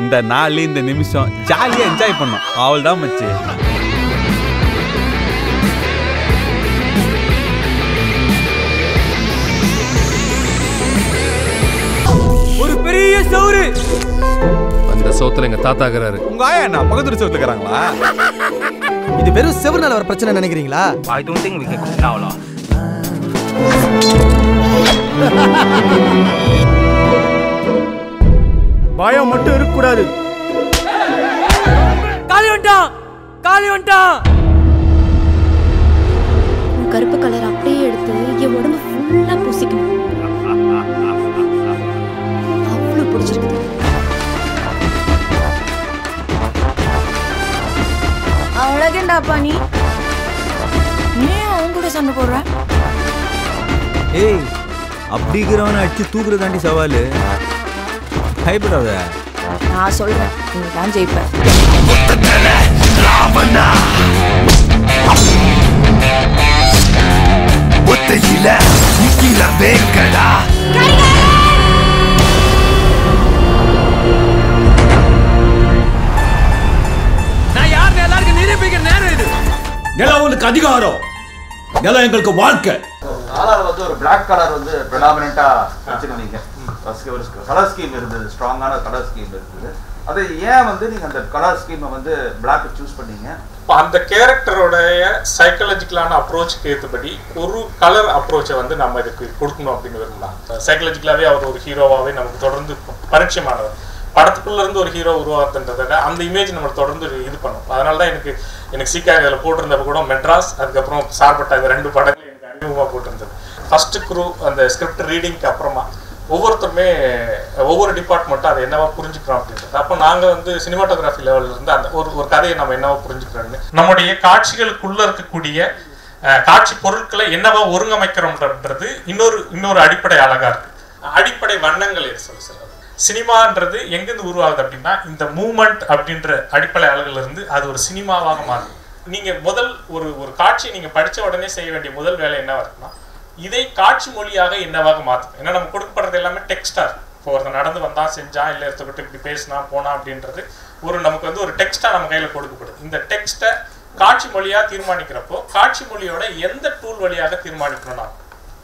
இந்த நாள் இந்த நிமிஷம் ஜாலியாக என்ஜாய் பண்ணோம் அவள் தான் மச்சி ஒரு பெரிய சவுறு அந்த சோத்துல எங்க தாத்தா இருக்கிறாரு உங்க ஆயா என்ன பக்கத்து வீட்டு சோத்துல இருக்கிறாங்களா இது வெறும் செவர்னால வர பிரச்சனை நினைக்கிறீங்களா I don't think we can cook now lah. பயம் மட்டும் இருக்கக்கூடாது காலி வந்துட்டான் காலி வந்துட்டான் உன் கருப்பு கலர் அப்படியே எடுத்து என் உடம்பு ஃபுல்லா பூசிக்கணும் அவ்வளவு பிடிச்சிருக்குது அழகேண்டாப்பா நீ நீ அவங்க கூட சண்டை போடுற ஏய் அப்படிங்கிறவனை அடிச்சு தூக்குறதாண்டி சவாலு பயப்படாத நான் சொல்றேன் நீ தான் ஜெயிப்ப ஒத்தையில நிக்கிற வேங்கடா நான் யாருன்னு எல்லாருக்கும் நிரூபிக்கிற நேரம் இது நிலம் உங்களுக்கு அதிகாரம் நிலம் எங்களுக்கு வாழ்க்கை கலர் வந்து ஒரு Black கலர் வந்து ப்ரிடாமினா வச்சிருந்தீங்க ஃபர்ஸ்ட் ஒரு கலர் ஸ்கீம் இருந்தது ஸ்ட்ராங்கான கலர் ஸ்கீம் இருந்தது அது ஏன் வந்து நீங்க அந்த கலர் ஸ்கீமை வந்து Black சூஸ் பண்ணீங்க இப்போ அந்த கேரக்டரோடைய சைக்காலஜிக்கலான அப்ரோச்சுக்கு ஏற்றபடி ஒரு கலர் அப்ரோச்சை வந்து நம்ம இதுக்கு கொடுக்கணும் அப்படின்னு விரும்பலாம் சைக்காலஜிக்கலாகவே அவர் ஒரு ஹீரோவாகவே நமக்கு தொடர்ந்து பரிச்சயமானவர் படத்துக்குள்ள இருந்து ஒரு ஹீரோ உருவாக்குன்றதை விட அந்த இமேஜ் நம்ம தொடர்ந்து இது பண்ணும் அதனால தான் எனக்கு எனக்கு சீக்கா இதில் போட்டிருந்தப்ப கூட மெட்ராஸ் அதுக்கப்புறம் சார்பட்டா இந்த ரெண்டு படங்கள் எனக்கு அறிமுகமாக போட்டிருந்தது ஃபர்ஸ்ட் குரூ அந்த ஸ்கிரிப்ட் ரீடிங்க்கு அப்புறமா ஒவ்வொருத்தருமே ஒவ்வொரு டிபார்ட்மெண்ட்டும் அதை என்னவா புரிஞ்சுக்கிறோம் அப்படின்றது அப்போ நாங்கள் வந்து சினிமாட்டோகிராஃபி லெவல்ல இருந்து அந்த ஒரு ஒரு கதையை நம்ம என்னவா புரிஞ்சுக்கிறோம்னு நம்முடைய காட்சிகளுக்குள்ள இருக்கக்கூடிய அஹ், காட்சி பொருட்களை என்னவா ஒருங்கமைக்கிறோம்ன்றது இன்னொரு இன்னொரு அடிப்படை அழகா இருக்கு அடிப்படை வண்ணங்கள் எது சொல்ல சொல்றது சினிமான்றது எங்கிருந்து உருவாகுது அப்படின்னா இந்த மூமெண்ட் அப்படின்ற அடிப்படை அழகுல இருந்து அது ஒரு சினிமாவாக மாறுது நீங்க முதல் ஒரு ஒரு காட்சியை நீங்க படிச்ச உடனே செய்ய வேண்டிய முதல் வேலை என்னவா இருக்குன்னா இதை காட்சி மொழியாக என்னவாக மாற்றும் ஏன்னா நம்ம கொடுக்கப்படுறது எல்லாமே டெக்ஸ்டா இருக்கு இப்போ ஒருத்தன் நடந்து வந்தான் செஞ்சான் இல்லை ஒருத்தர்கிட்ட இப்படி பேசினா போனா அப்படின்றது ஒரு நமக்கு வந்து ஒரு டெக்ஸ்டா நம்ம கையில கொடுக்கப்படுது இந்த டெக்ஸ்ட்டை காட்சி மொழியா தீர்மானிக்கிறப்போ காட்சி மொழியோட எந்த டூல் வழியாக தீர்மானிக்கணும் நாம்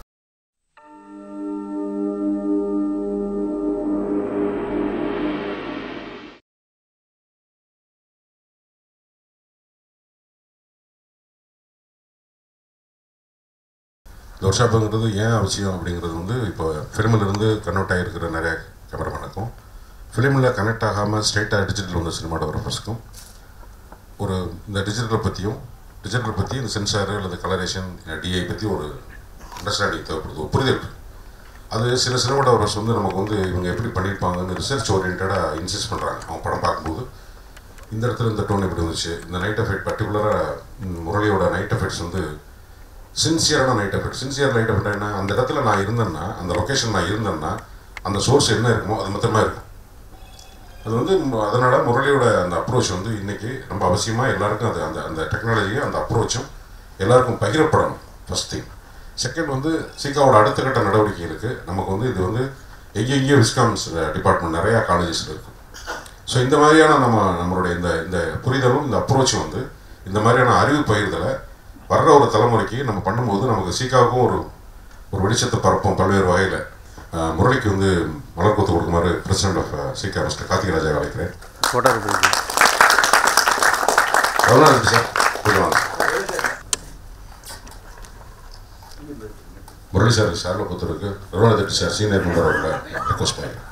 இந்த ஒர்க் ஷாப்புங்கிறது ஏன் அவசியம் அப்படிங்கிறது வந்து இப்போ ஃபிலிமில் இருந்து கன்வெர்ட் ஆகிருக்கிற நிறைய கேமராமேனுக்கும் ஃபிலிமில் கனெக்ட் ஆகாமல் ஸ்ட்ரைட்டாக டிஜிட்டல் வந்த சினிமாட்டோகிராஃபர்ஸ்க்கும் ஒரு இந்த டிஜிட்டலை பற்றியும் டிஜிட்டல் பற்றி இந்த சென்சார் அல்லது கலரேஷன் டிஐ பற்றி ஒரு அண்டர்ஸ்டாண்டிங் தேவைப்படுது ஒரு புரிதல் இருக்கு. அது சில சினிமாட்டோகிராஃபர்ஸ் வந்து நமக்கு வந்து இவங்க எப்படி பண்ணியிருப்பாங்கன்னு ரிசர்ச் ஓரியன்டாக இன்சிஸ்ட் பண்ணுறாங்க அவங்க படம் பார்க்கும்போது இந்த இடத்துல இந்த டோன் எப்படி வந்துச்சு இந்த நைட் எஃபெக்ட் பர்டிகுலராக முரளியோட நைட் எஃபெக்ட்ஸ் வந்து சின்சியரான night effect sincere night effect என்ன அந்த இடத்துல நான் இருந்தேன்னா அந்த லொக்கேஷன் நான் இருந்தேன்னா அந்த சோர்ஸ் என்ன இருக்குமோ அது மொத்தமாக இருக்கும் அது வந்து ம- அதனால முரளியோட அந்த அப்ரோச் வந்து இன்னைக்கு ரொம்ப அவசியமாக எல்லாருக்கும் அது அந்த அந்த டெக்னாலஜியும் அந்த அப்ரோச்சும் எல்லாருக்கும் பகிரப்படணும் ஃபர்ஸ்ட் திங் செகண்ட் வந்து சீக்காவோட அடுத்த கட்ட நடவடிக்கைகளுக்கு நமக்கு வந்து இது வந்து எங்கெங்கேயோ விஸ்காம்ஸ் டிபார்ட்மெண்ட் நிறையா காலேஜஸில் இருக்கும் ஸோ இந்த மாதிரியான நம்ம நம்மளுடைய இந்த இந்த புரிதலும் இந்த அப்ரோச்சும் வந்து இந்த மாதிரியான அறிவு பகிர்தலை வர்ற ஒரு தலைமுறைக்கு நம்ம பண்ணும்போது நமக்கு சீக்காவுக்கும் ஒரு ஒரு வெளிச்சத்தை பரப்போம் பல்வேறு வகையில் முரளிக்கு வந்து மலர் கொத்து கொடுக்குமாறு பிரசிடென்ட் ஆஃப் சீக்கா மிஸ்டர் கார்த்திக் ராஜா அழைக்கிறேன் எவ்வளோ இருக்கு சார் கொஞ்சம் வாங்க முரளி சார் சார்ல பொறுத்தவருக்கு ரவுனா தட்டி சார் சீனியர் மெம்பர் அவர்களை ரெக்வஸ்ட் பண்ணிக்கிறேன்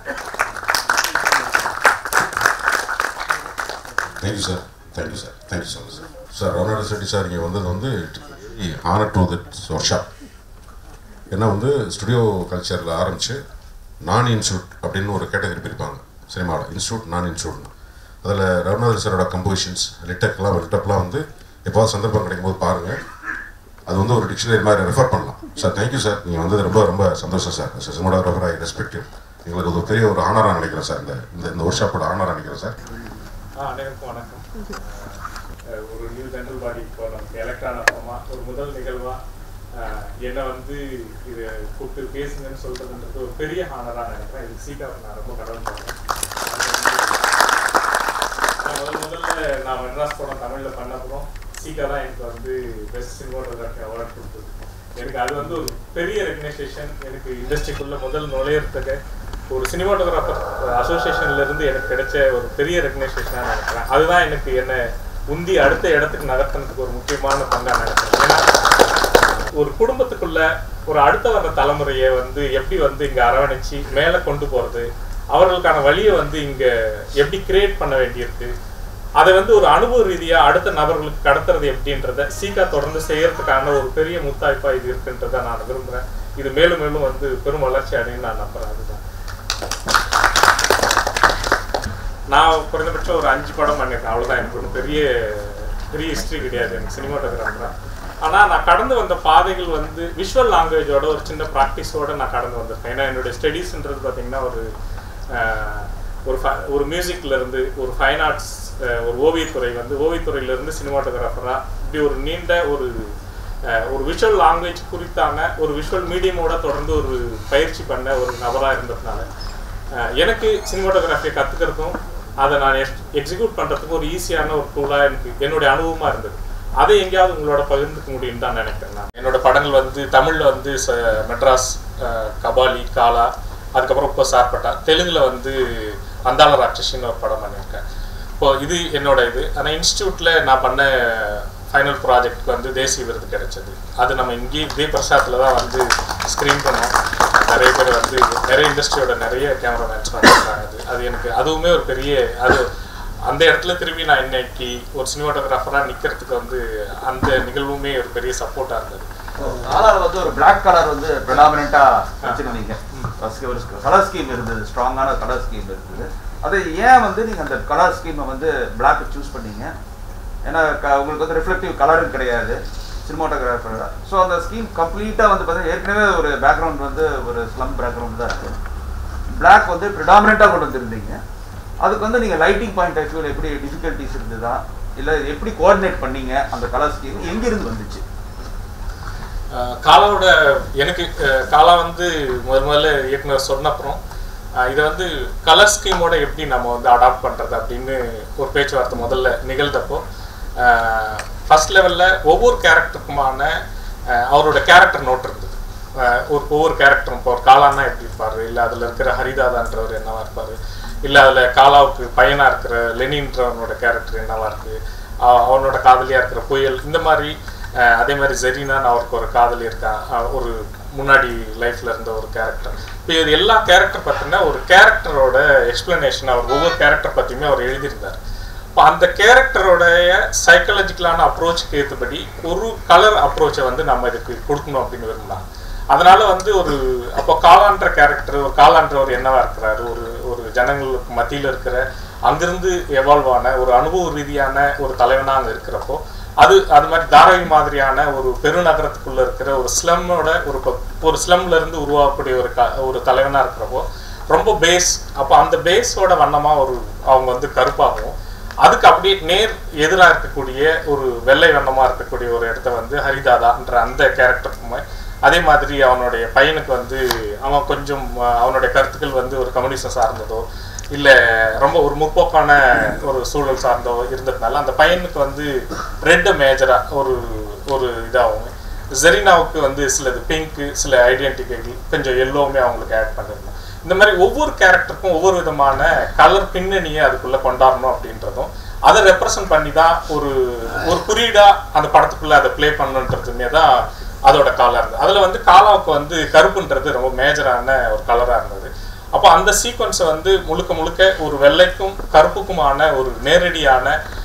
thank you sir thank you sir thank you so much sir sir ரவுனா செட்டி சார் இங்கே வந்தது வந்து honour to that workshop ஏன்னா வந்து ஸ்டுடியோ கல்ச்சரில் ஆரம்பித்து நான் இன்ஸ்டியூட் அப்படின்னு ஒரு கேட்டகரி பிரிப்பாங்க சினிமாவில் இன்ஸ்டியூட் நான் இன்ஸ்டியூட் அதில் ரகுநாதர் சாரோட கம்போசிஷன்ஸ் லிட்டக்லாம் லிட்டப்லாம் வந்து எப்போது சந்தர்ப்பம் கிடைக்கும் போது பாருங்கள் அது வந்து ஒரு டிக்ஷனரி மாதிரி ரெஃபர் பண்ணலாம் சார் தேங்க்யூ சார் நீங்கள் வந்தது ரொம்ப ரொம்ப சந்தோஷம் சார் சினிமாடோகிராஃபர் ஐ ரெஸ்பெக்ட் எங்களுக்கு ஒரு பெரிய ஒரு ஆனராக நினைக்கிறேன் சார் இந்த இந்த இந்த ஒர்க் ஷாப்போட ஆனராக நினைக்கிறேன் சார் ஆ, அனைவருக்கும் வணக்கம் அஹ் ஒரு நியூ ஜென்ரல் பாடி இப்போ நமக்கு எலக்ட் ஆன அப்புறமா ஒரு முதல் நிகழ்வா அஹ், என்னை வந்து இது கூப்பிட்டு பேசுங்கன்னு சொல்றதுன்றது ஒரு பெரிய ஹானராக நினைக்கிறேன் இது சீக்கிரம் நான் ரொம்ப கடவுள் முதல் முதல்ல நான் மெட்ராஸ் படம் தமிழ்ல பண்ண அப்புறம் சீக்கா தான் எனக்கு வந்து பெஸ்ட் சினிமாட்டோகிராஃபி அவார்ட் கொடுத்தது எனக்கு அது வந்து ஒரு பெரிய ரெகனைசேஷன் எனக்கு இண்டஸ்ட்ரிக்குள்ள முதல் நுழையறதுக்கு ஒரு சினிமாட்டோகிராஃபர் அசோசியேஷன்ல இருந்து எனக்கு கிடைச்ச ஒரு பெரிய ரெகனைசேஷனாக நினைக்கிறேன் அதுதான் எனக்கு என்ன உந்தி அடுத்த இடத்துக்கு நகர்த்தினதுக்கு ஒரு முக்கியமான பங்கா நினைக்கிறேன் ஏன்னா ஒரு குடும்பத்துக்குள்ள ஒரு அடுத்த வர்ற தலைமுறையை வந்து எப்படி வந்து இங்க அரவணைச்சு மேல கொண்டு போறது அவர்களுக்கான வழியை வந்து இங்க எப்படி கிரியேட் பண்ண வேண்டியிருக்கு அதை வந்து ஒரு அனுபவ ரீதியா அடுத்த நபர்களுக்கு கடத்துறது எப்படின்றத சீக்கா தொடர்ந்து செய்யறதுக்கான ஒரு பெரிய முத்தாய்ப்பா இது இருக்குன்றதை நான் விரும்புறேன் இது மேலும் மேலும் வந்து பெரும் வளர்ச்சி அடையும் நான் நம்புறேன் அதுதான் நான் குறைந்தபட்சம் ஒரு அஞ்சு படம் பண்ணியிருக்கேன் அவ்வளவுதான் எனக்கு ஒரு பெரிய பெரிய ஹிஸ்டரி கிடையாது எனக்கு சினிமாட்டோகிராஃபர் ஆனா நான் கடந்து வந்த பாதைகள் வந்து விஷுவல் லாங்குவேஜோட ஒரு சின்ன ப்ராக்டிஸோட நான் கடந்து வந்திருக்கேன் ஏன்னா என்னுடைய ஸ்டடீஸ்ன்றது பார்த்தீங்கன்னா ஒரு ஆஹ், ஒரு fi- ஒரு மியூசிக்ல இருந்து ஒரு ஃபைன் ஆர்ட்ஸ் ஒரு ஓவியத்துறை வந்து ஓவியத்துறையில இருந்து சினிமாட்டோகிராஃபரா இப்படி ஒரு நீண்ட ஒரு அஹ், ஒரு விஷுவல் லாங்குவேஜ் குறித்தான ஒரு விஷுவல் மீடியமோட தொடர்ந்து ஒரு பயிற்சி பண்ண ஒரு நபரா இருந்ததுனால அஹ், எனக்கு சினிமாட்டோகிராஃபியை கத்துக்கிறதுக்கும் அதை நான் எக்ஸிக்யூட் பண்றதுக்கும் ஒரு ஈஸியான ஒரு டூலா எனக்கு என்னுடைய அனுபவமா இருந்தது அதை எங்கேயாவது உங்களோட பகிர்ந்துக்க முடியும்னு தான் நினைக்கிறேன் நான் என்னோட படங்கள் வந்து தமிழ்ல வந்து ச- மெட்ராஸ் அஹ், கபாலி காலா அதுக்கப்புறம் இப்போ சார்பட்டா தெலுங்குல வந்து அந்தாள ராட்சசின்னு ஒரு படம் பண்ணியிருக்கேன் இப்போ இது என்னோட இது ஆனால் இன்ஸ்டியூட்ல நான் பண்ண ஃபைனல் ப்ராஜெக்ட்க்கு வந்து தேசிய விருது கிடைச்சது அது நம்ம இங்கேயே இதே பிரசாத்தில் தான் வந்து ஸ்க்ரீன் பண்ணோம் நிறைய பேர் வந்து நிறைய இண்டஸ்ட்ரியோட நிறைய கேமராமேன்ஸ் பண்ணிருக்காங்க அது அது எனக்கு அதுவுமே ஒரு பெரிய அது அந்த இடத்துல திரும்பி நான் இன்னைக்கு ஒரு சினிமாட்டோகிராஃபராக நிற்கிறதுக்கு வந்து அந்த நிகழ்வுமே ஒரு பெரிய சப்போர்ட்டாக இருந்தது காலால வந்து ஒரு பிளாக் கலர் வந்து ப்ரிடாமினா வச்சிருந்தீங்க ஃபர்ஸ்ட் ஒரு கலர் ஸ்கீம் இருந்தது ஸ்ட்ராங்கான கலர் ஸ்கீம் இருந்தது அது ஏன் வந்து நீங்க அந்த கலர் ஸ்கீமை வந்து பிளாக் சூஸ் பண்ணீங்க ஏன்னா க- உங்களுக்கு வந்து ரிஃப்ளெக்டிவ் கலரும் கிடையாது சினிமாட்டோகிராஃபர் ஸோ அந்த ஸ்கீம் கம்ப்ளீட்டாக வந்து பார்த்தீங்கன்னா ஏற்கனவே ஒரு பேக்ரவுண்ட் வந்து ஒரு ஸ்லம் பேக்ரவுண்ட் தான் இருக்கு பிளாக் வந்து ப்ரிடாமினாக கொண்டு வந்திருந்தீங்க அதுக்கு வந்து நீங்கள் லைட்டிங் பாயிண்ட் ஆஃப் வியூவில் எப்படி டிஃபிகல்ட்டிஸ் இருந்ததா இல்லை எப்படி கோஆர்டினேட் பண்ணீங்க அந்த கலர் ஸ்கீம் எங்கிருந்து வந்துச்சு அஹ் காலாவோட எனக்கு அஹ் காலா வந்து முதல் முதல்ல இயக்குனர் சொன்ன அப்புறம் அஹ் இதை வந்து கலர் ஸ்கீமோட எப்படி நம்ம வந்து அடாப்ட் பண்ணுறது அப்படின்னு ஒரு பேச்சுவார்த்தை முதல்ல நிகழ்ந்தப்போ ஃபர்ஸ்ட் லெவலில் ஒவ்வொரு கேரக்டருக்குமான அஹ் அவரோட கேரக்டர் நோட் இருந்தது அஹ் ஒரு ஒவ்வொரு கேரக்டரும் இப்போ ஒரு காலான்னா எப்படி இருப்பார் இல்லை அதில் இருக்கிற ஹரிதாதான்றவர் என்னவா இருப்பார் இல்லை அதில் காலாவுக்கு பையனாக இருக்கிற லெனின்றவனோட கேரக்டர் என்னவா இருக்கு அவ- அவனோட காதலியாக இருக்கிற புயல் இந்த மாதிரி அஹ் அதே மாதிரி ஜெரீனான்னு அவருக்கு ஒரு காதலி இருக்கான் அஹ் ஒரு முன்னாடி லைஃப்ல இருந்த ஒரு கேரக்டர் இப்போ இது எல்லா கேரக்டர் பார்த்தீங்கன்னா ஒரு கேரக்டரோட எக்ஸ்பிளனேஷன் அவர் ஒவ்வொரு கேரக்டர் பற்றியுமே அவர் எழுதியிருந்தார் இப்போ அந்த கேரக்டரோடைய சைக்காலஜிக்கலான அப்ரோச்சுக்கு ஏற்றபடி ஒரு கலர் அப்ரோச்சை வந்து நம்ம இதுக்கு கொடுக்கணும் அப்படின்னு விரும்பினாங்க அதனால வந்து ஒரு அப்போ காலான்ற கேரக்டர் ஒரு காலான்றவர் என்னவா இருக்கிறாரு ஒரு ஒரு ஜனங்களுக்கு மத்தியில் இருக்கிற அங்கிருந்து எவால்வ் ஆன ஒரு அனுபவ ரீதியான ஒரு தலைவனா அங்க இருக்கிறப்போ அது அது மாதிரி தாராவி மாதிரியான ஒரு பெருநகரத்துக்குள்ள இருக்கிற ஒரு ஸ்லம்மோட ஒரு ப- ஒரு ஸ்லம்ல இருந்து உருவாகக்கூடிய ஒரு க ஒரு தலைவனா இருக்கிறப்போ ரொம்ப பேஸ் அப்போ அந்த பேஸோட வண்ணமா ஒரு அவங்க வந்து கருப்பாகவும் அதுக்கு அப்படியே நேர் எதிராக இருக்கக்கூடிய ஒரு வெள்ளை வண்ணமா இருக்கக்கூடிய ஒரு இடத்த வந்து ஹரிதாதான்ற அந்த கேரக்டருக்குமே அதே மாதிரி அவனுடைய பையனுக்கு வந்து அவன் கொஞ்சம் அஹ், அவனுடைய கருத்துக்கள் வந்து ஒரு கம்யூனிசம் சார்ந்ததோ இல்லை ரொம்ப ஒரு முற்போக்கான ஒரு சூழல் சார்ந்தோ இருந்ததுனால அந்த பையனுக்கு வந்து ரெண்டு மேஜராக ஒரு ஒரு இதாகும் ஜெரினாவுக்கு வந்து சிலது பிங்க்கு சில ஐடென்டிட்டிகள் கொஞ்சம் எல்லோவுமே அவங்களுக்கு ஆட் பண்ணிருந்தோம் இந்த மாதிரி ஒவ்வொரு கேரக்டருக்கும் ஒவ்வொரு விதமான கலர் பின்னணியை அதுக்குள்ள கொண்டாடணும் அப்படின்றதும் அதை ரெப்ரசன்ட் பண்ணி தான் ஒரு ஒரு குறியீடா அந்த படத்துக்குள்ள அதை ப்ளே பண்ணணுன்றதுமே தான் அதோட கலர் இருந்தது அதுல வந்து காலாவுக்கு வந்து கருப்புன்றது ரொம்ப மேஜரான ஒரு கலரா இருந்தது அப்போ அந்த சீக்வன்ஸை வந்து முழுக்க முழுக்க ஒரு வெள்ளைக்கும் கருப்புக்குமான ஒரு நேரடியான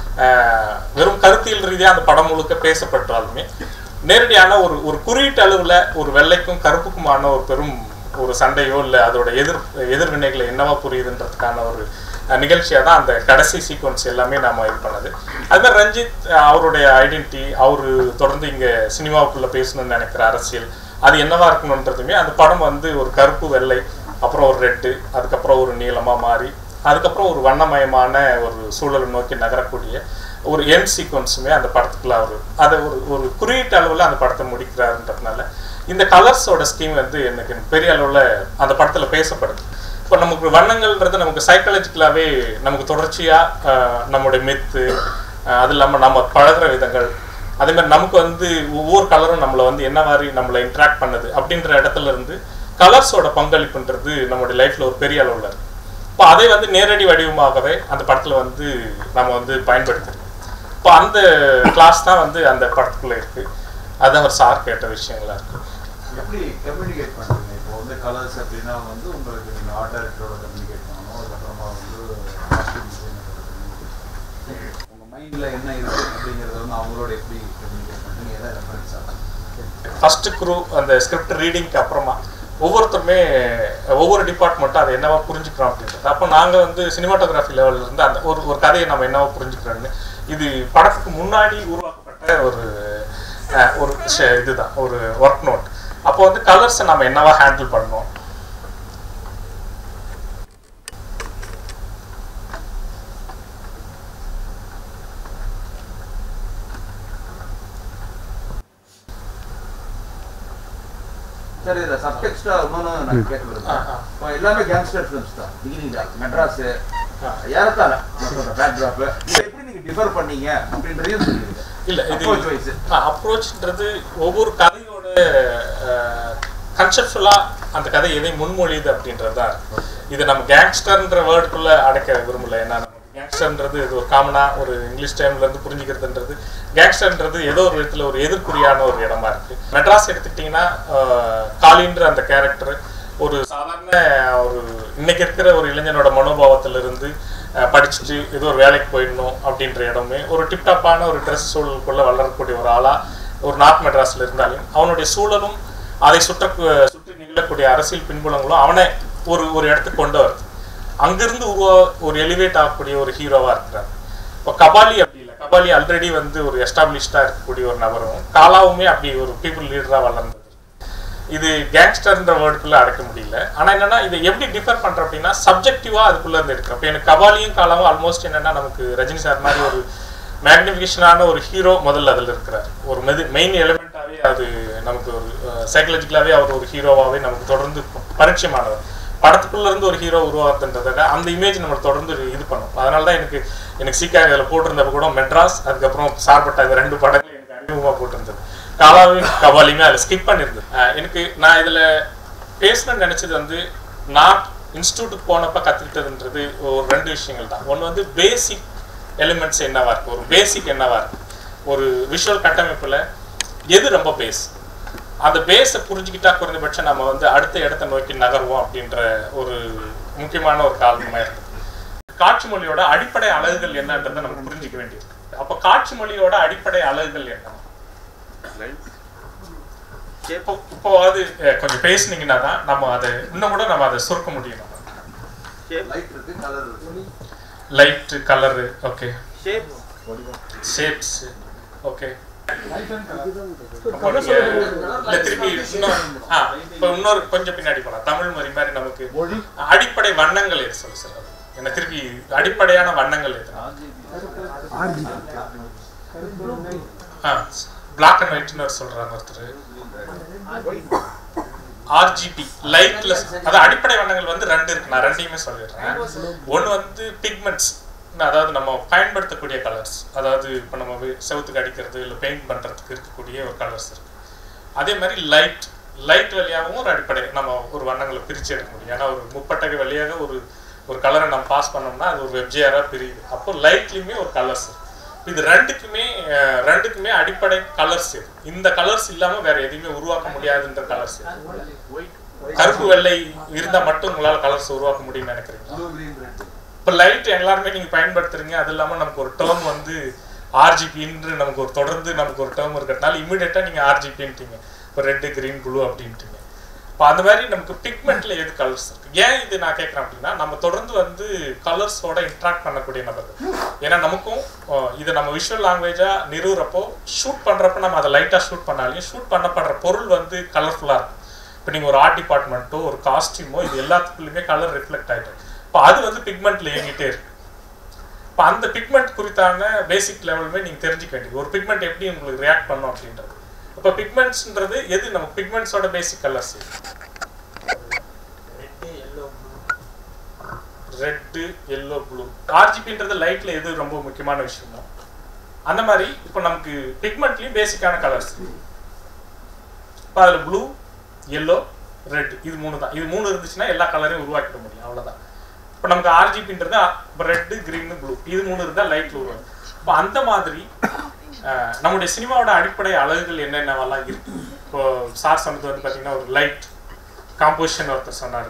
ஆஹ், வெறும் கருத்தியல் ரீதியா அந்த படம் முழுக்க பேசப்பட்டாலுமே நேரடியான ஒரு ஒரு குறியீட்டு அளவுல ஒரு வெள்ளைக்கும் கருப்புக்குமான ஒரு பெரும் ஒரு சண்டையோ இல்லை அதோட எதிர் எதிர்வினைகளை என்னவா புரியுதுன்றதுக்கான ஒரு அஹ், நிகழ்ச்சியா தான் அந்த கடைசி சீக்வன்ஸ் எல்லாமே நாம இது பண்ணது அது மாதிரி ரஞ்சித் அஹ், அவருடைய ஐடென்டிட்டி அவரு தொடர்ந்து இங்க சினிமாவுக்குள்ள பேசணும்னு நினைக்கிற அரசியல் அது என்னவா இருக்கணுன்றதுமே அந்த படம் வந்து ஒரு கருப்பு வெள்ளை அப்புறம் ஒரு ரெட்டு அதுக்கப்புறம் ஒரு நீளமா மாறி அதுக்கப்புறம் ஒரு வண்ணமயமான ஒரு சூழலை நோக்கி நகரக்கூடிய ஒரு என் சீக்வன்ஸுமே அந்த படத்துக்குள்ள அவர் அதை ஒரு ஒரு குறியீட்டு அளவில் அந்த படத்தை முடிக்கிறாருன்றதுனால இந்த கலர்ஸோட ஸ்கீம் வந்து எனக்கு பெரிய அளவில் அந்த படத்தில் பேசப்படுது இப்போ நமக்கு வண்ணங்கள்ன்றது நமக்கு சைக்காலஜிக்கலாகவே நமக்கு தொடர்ச்சியாக நம்முடைய மெத்து அது இல்லாமல் நம்ம பழகுற விதங்கள் அதே மாதிரி நமக்கு வந்து ஒவ்வொரு கலரும் நம்மளை வந்து என்ன மாதிரி நம்மளை இன்ட்ராக்ட் பண்ணுது அப்படின்ற இடத்துல இருந்து கலர்ஸோட பங்களிப்புன்றது நம்மளுடைய லைஃப்ல ஒரு பெரிய அளவில் இருக்கு இப்போ அதை வந்து நேரடி வடிவமாகவே அந்த படத்துல வந்து நம்ம வந்து பயன்படுத்துறோம் இப்போ அந்த கிளாஸ் தான் வந்து அந்த படத்துக்குள்ள இருக்கு அதுதான் ஒரு சார் கேட்ட விஷயங்களா இருக்கு எப்படி கம்யூனிகேட் பண்ணுறீங்க இப்போ வந்து கலர்ஸ் அப்படின்னா வந்து உங்களுக்கு நீங்கள் ஆர்ட் டைரக்டரோட கம்யூனிகேட் பண்ணணும் அதுக்கப்புறமா வந்து costume designer உங்கள் மைண்டில் என்ன இருக்குது அப்படிங்கிறத வந்து அவங்களோட எப்படி கம்யூனிகேட் பண்ணுறீங்க எதை ரெஃபரன்ஸ் ஆகும் ஃபர்ஸ்ட் குரூ அந்த ஸ்கிரிப்ட் ரீடிங்க்கு அப்புறமா ஒவ்வொருத்தருமே ஒவ்வொரு டிபார்ட்மெண்ட்டும் அதை என்னவா புரிஞ்சுக்கிறோம் அப்படின்றது அப்போ நாங்கள் வந்து சினிமாட்டோகிராஃபி லெவலில் இருந்து அந்த ஒரு ஒரு கதையை நம்ம என்னவா புரிஞ்சுக்கிறோம்னு இது படத்துக்கு முன்னாடி உருவாக்கப்பட்ட ஒரு அஹ், ஒரு ஷ- இதுதான் ஒரு ஒர்க் நோட் அப்போ வந்து கலர்ஸை நம்ம என்னவா ஹேண்டில் பண்ணணும் சரி இதில் சப்டெக்ஸ்டா இன்னொன்று நான் கேட்க விரும்புகிறேன் இப்போ எல்லாமே கேங்ஸ்டர் ஃபிலிம்ஸ் தான் பிகினிங் தான் மெட்ராஸு ஏறத்தாழ பேக்ராப் இதை எப்படி நீங்கள் டிஃபர் பண்ணீங்க அப்படின்றதையும் சொல்லிடுங்க இல்ல இது Approach wise. அப்ரோச்ன்றது ஒவ்வொரு கதையோட கன்செப்டுவலா அந்த கதை எதை முன்மொழியுது அப்படின்றது தான் இருக்கு. இது நம்ம கேங்ஸ்டர்ன்ற வேர்டுக்குள்ள அடைக்க விரும்பல ஏன்னா நம்ம கேங்ஸ்டர்ன்றது இது ஒரு காமனா ஒரு இங்கிலீஷ் டைம்ல இருந்து புரிஞ்சுக்கிறதுன்றது கேங்ஸ்டர்ன்றது ஏதோ ஒரு விதத்துல ஒரு எதிர்க்குறியான ஒரு இடமா இருக்கு மெட்ராஸ் எடுத்துக்கிட்டிங்கன்னா ஆஹ், காளின்ற அந்த கேரக்டர் ஒரு சாதாரண ஒரு இன்னைக்கு இருக்கிற ஒரு இளைஞனோட மனோபாவத்துல இருந்து அஹ், படிச்சுட்டு ஏதோ ஒரு வேலைக்கு போயிடணும் அப்படின்ற இடமே ஒரு டிப்டாப்பான ஒரு ட்ரெஸ் சூழலுக்குள்ள வளரக்கூடிய ஒரு ஆளா ஒரு நார்த் மெட்ராஸ்ல இருந்தாலும் அவனுடைய சூழலும் அதை சுற்ற சுற்றி நிகழக்கூடிய அரசியல் பின்புலங்களும் அவனை ஒரு ஒரு இடத்துக்கு கொண்டு வருது அங்கிருந்து உருவா ஒரு எலிவேட் ஆகக்கூடிய ஒரு ஹீரோவா இருக்கிறார் இப்போ கபாலி அப்படி இல்லை கபாலி ஆல்ரெடி வந்து ஒரு எஸ்டாப்ளிஷ்டா இருக்கக்கூடிய ஒரு நபரும் காலாவுமே அப்படி ஒரு பீப்புள் லீடரா வளர்ந்தது இது கேங்ஸ்டர்ன்ற வேர்டுக்குள்ள அடக்க முடியல ஆனா என்னன்னா இதை எப்படி டிஃபர் பண்ற அப்படின்னா சப்ஜெக்டிவா அதுக்குள்ள இருந்து இருக்கு அப்ப எனக்கு கபாலியும் காலாவும் ஆல்மோஸ்ட் என்னன்னா நமக்கு ரஜினி சார் மாதிரி ஒரு மேக்னிஃபிகேஷனான ஒரு ஹீரோ முதல்ல அதில் இருக்கிறார் ஒரு மெது மெயின் எலிமெண்ட்டாகவே அது நமக்கு ஒரு சைக்கலாஜிக்கலாகவே அவர் ஒரு ஹீரோவாகவே நமக்கு தொடர்ந்து பரிச்சயமானவர் படத்துக்குள்ள இருந்து ஒரு ஹீரோ உருவாக்குன்றதை விட அந்த இமேஜ் நம்ம தொடர்ந்து இது பண்ணும் அதனால தான் எனக்கு எனக்கு சீக்காக இதில் போட்டிருந்தப்ப கூட மெட்ராஸ் அதுக்கப்புறம் சார்பட்டா இந்த ரெண்டு படங்கள் எனக்கு அறிமுகமாக போட்டிருந்தது காலாவையும் கபாலியுமே அதில் ஸ்கிப் பண்ணியிருந்தது அஹ் எனக்கு நான் இதில் பேசணும்னு நினச்சது வந்து நான் இன்ஸ்டியூட்டுக்கு போனப்ப கற்றுக்கிட்டதுன்றது ஒரு ரெண்டு விஷயங்கள் தான் ஒன்று வந்து பேசிக் எலிமெண்ட்ஸ் என்னவா இருக்கு ஒரு பேசிக் என்னவா இருக்கு ஒரு விஷுவல் கட்டமைப்பில் எது ரொம்ப பேஸ் அந்த பேஸை புரிஞ்சுக்கிட்டா குறைந்தபட்சம் நம்ம வந்து அடுத்த இடத்தை நோக்கி நகருவோம் அப்படின்ற ஒரு முக்கியமான ஒரு காரணமாக இருந்தது காட்சி மொழியோட அடிப்படை அலகுகள் என்னன்றதை நம்ம புரிஞ்சுக்க வேண்டியது அப்போ காட்சி மொழியோட அடிப்படை அலகுகள் என்ன இப்போ இப்போவாது அஹ், கொஞ்சம் பேசுனீங்கன்னா தான் நம்ம அதை இன்னும் கூட நம்ம அதை சுருக்க முடியும் நம்ம லைட் இருக்கு கலர் இருக்கு light colour okay shape shapes okay இல்ல திருப்பி இன்னொரு ஆ இப்போ இன்னொரு கொஞ்சம் பின்னாடி போலாம் தமிழ் மொழி மாதிரி நமக்கு அடிப்படை வண்ணங்கள் எது சொல்லு சார் என்ன திருப்பி அடிப்படையான வண்ணங்கள் எது ஆ பிளாக் அண்ட் ஒயிட்னு சொல்றாங்க ஒருத்தர் ஆர்ஜிபி லைட்ல அதாவது அடிப்படை வண்ணங்கள் வந்து ரெண்டு இருக்கு நான் ரெண்டையுமே சொல்லிடுறேன் ஒன்று வந்து பிக்மெண்ட்ஸ் அதாவது நம்ம பயன்படுத்தக்கூடிய கலர்ஸ் அதாவது இப்போ நம்ம வே- செவுத்துக்கு அடிக்கிறது இல்லை பெயிண்ட் பண்ணுறதுக்கு இருக்கக்கூடிய ஒரு கலர்ஸ் இருக்கு அதே மாதிரி லைட் லைட் வழியாகவும் ஒரு அடிப்படை நம்ம ஒரு வண்ணங்களை பிரித்து எடுக்க முடியும் ஏன்னா ஒரு முப்பட்டகை வழியாக ஒரு ஒரு கலரை நம்ம பாஸ் பண்ணோம்னா அது ஒரு வெப்ஜிஆராக பிரியுது அப்போ லைட்லேயுமே ஒரு கலர்ஸ் இது ரெண்டுக்குமே அஹ், ரெண்டுக்குமே அடிப்படை கலர்ஸ் இது இந்த கலர்ஸ் இல்லாமல் வேற எதையுமே உருவாக்க முடியாதுன்ற கலர்ஸ் கருப்பு வெள்ளை இருந்தால் மட்டும் உங்களால் கலர்ஸ் உருவாக்க முடியும்னு நினைக்கிறீங்களா இப்போ லைட் எல்லாருமே நீங்க பயன்படுத்துறீங்க அது இல்லாம நமக்கு ஒரு டேர்ம் வந்து ஆர்ஜிபின்னு நமக்கு ஒரு தொடர்ந்து நமக்கு ஒரு டேர்ம் இருக்கிறதுனால இமீடியட்டா நீங்க ஆர்ஜிபின்ட்டீங்க இப்போ ரெட்டு கிரீன் ப்ளூ அப்படின்ட்டீங்க இப்போ அந்த மாதிரி நமக்கு பிக்மெண்ட்ல எது கலர்ஸ் இருக்கு ஏன் இது நான் கேட்குறேன் அப்படின்னா நம்ம தொடர்ந்து வந்து கலர்ஸோட இன்ட்ராக்ட் பண்ணக்கூடிய நபர்கள் ஏன்னா நமக்கும் அஹ், இது நம்ம விஷுவல் லாங்குவேஜா நிறுவுறப்போ ஷூட் பண்றப்ப நம்ம அதை லைட்டா ஷூட் பண்ணாலையும் ஷூட் பண்ணப்படுற பொருள் வந்து கலர்ஃபுல்லா இருக்கும் இப்போ நீங்கள் ஒரு ஆர்ட் டிபார்ட்மெண்ட்டோ ஒரு காஸ்டியூமோ இது எல்லாத்துக்குள்ளயுமே கலர் ரிஃப்ளெக்ட் ஆகிட்டு இப்போ அது வந்து பிக்மெண்ட்ல இயங்கிட்டே இருக்கு இப்போ அந்த பிக்மெண்ட் குறித்தான பேசிக் லெவலுமே நீங்கள் தெரிஞ்சுக்க வேண்டியது ஒரு பிக்மெண்ட் எப்படி உங்களுக்கு ரியாக்ட் பண்ணும் அப்படின்றது இப்போ பிக்மெண்ட்ஸ்ன்றது எது நம்ம பிக்மெண்ட்ஸோட basic colours red yellow blue ஆர்ஜிபின்றது லைட்ல எது ரொம்ப முக்கியமான விஷயமோ அந்த மாதிரி இப்போ நமக்கு பிக்மெண்ட்லயும் பேசிக்கான கலர்ஸ் இப்போ அதில் ப்ளூ எல்லோ ரெட் இது மூணு தான் இது மூணு இருந்துச்சுன்னா எல்லா கலரையும் உருவாக்கிட முடியும் அவ்வளவுதான் இப்போ நமக்கு ஆர்ஜிபின்றது இப்போ ரெட்டு க்ரீனு ப்ளூ இது மூணு இருந்தால் லைட்ல உருவாகும் இப்போ அந்த மாதிரி அஹ், நம்முடைய சினிமாவோட அடிப்படை அழகுகள் என்னென்னவெல்லாம் இருக்கு இப்போ சார் சொன்னது வந்து பார்த்தீங்கன்னா ஒரு லைட் காம்போசிஷன் ஒருத்தர் சொன்னார்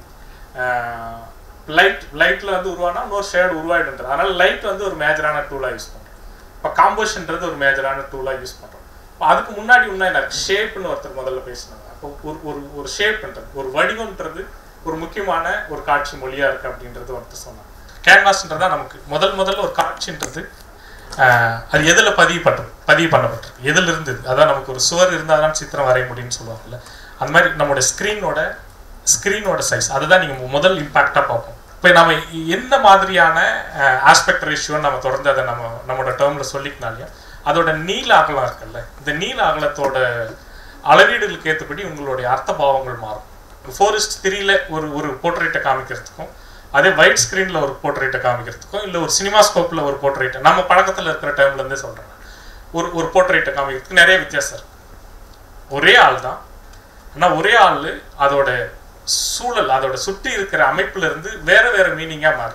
லைட் லைட்டில் வந்து உருவானா இன்னொரு ஷேட் உருவாயிடுன்றது அதனால லைட் வந்து ஒரு மேஜரான டூலாக யூஸ் பண்ணுறோம் இப்போ காம்போசிஷன்றது ஒரு மேஜரான டூலாக யூஸ் பண்ணுறோம் இப்போ அதுக்கு முன்னாடி இன்னும் என்ன ஷேப்னு ஒருத்தர் முதல்ல பேசினாங்க அப்போ ஒரு ஒரு ஒரு ஷேப்ன்றது ஒரு வடிவம்ன்றது ஒரு முக்கியமான ஒரு காட்சி மொழியாக இருக்குது அப்படின்றது ஒருத்தர் சொன்னாங்க கேன்வாஸ்ன்றது தான் நமக்கு முதல் முதல்ல ஒரு காட்சின்றது ஆஹ், அது எதில் பதிவு பண்றது பதிவு பண்ணப்பட்டிருக்கு எதில் இருந்தது அதான் நமக்கு ஒரு சுவர் இருந்தால் தான் சித்திரம் வரைய முடியும்னு சொல்லுவாங்கல்ல அந்த மாதிரி நம்மளுடைய ஸ்க்ரீனோட ஸ்க்ரீனோட சைஸ் அதுதான் நீங்கள் முதல் இம்பாக்டாக பார்ப்போம் இப்போ நம்ம எந்த மாதிரியான ஆஸ்பெக்ட் ரேஷியோன்னு நம்ம தொடர்ந்து அதை நம்ம நம்மளோட டேர்மில் சொல்லிக்கினாலே அதோட நீள அகலம் இருக்குல்ல இந்த நீள அகலத்தோட அளவீடுகளுக்கு ஏற்றபடி உங்களுடைய அர்த்த பாவங்கள் மாறும் ஃபோர் இஸ்ட் த்ரீல ஒரு ஒரு போர்ட்ரேட்டை காமிக்கிறதுக்கும் அதே ஒயிட் ஸ்க்ரீனில் ஒரு போர்ட்ரேட்டை காமிக்கிறதுக்கும் இல்லை ஒரு சினிமா ஸ்கோப்பில் ஒரு போர்ட்ரேட்டை நம்ம பழக்கத்தில் இருக்கிற டைம்லேருந்தே சொல்கிறேன் ஒரு ஒரு போர்ட்ரேட்டை காமிக்கிறதுக்கு நிறைய வித்தியாசம் இருக்கு ஒரே ஆள் தான் ஆனால் ஒரே ஆள் அதோட சூழல் அதோட சுற்றி இருக்கிற அமைப்புல இருந்து வேற வேற மீனிங்காக மாறும்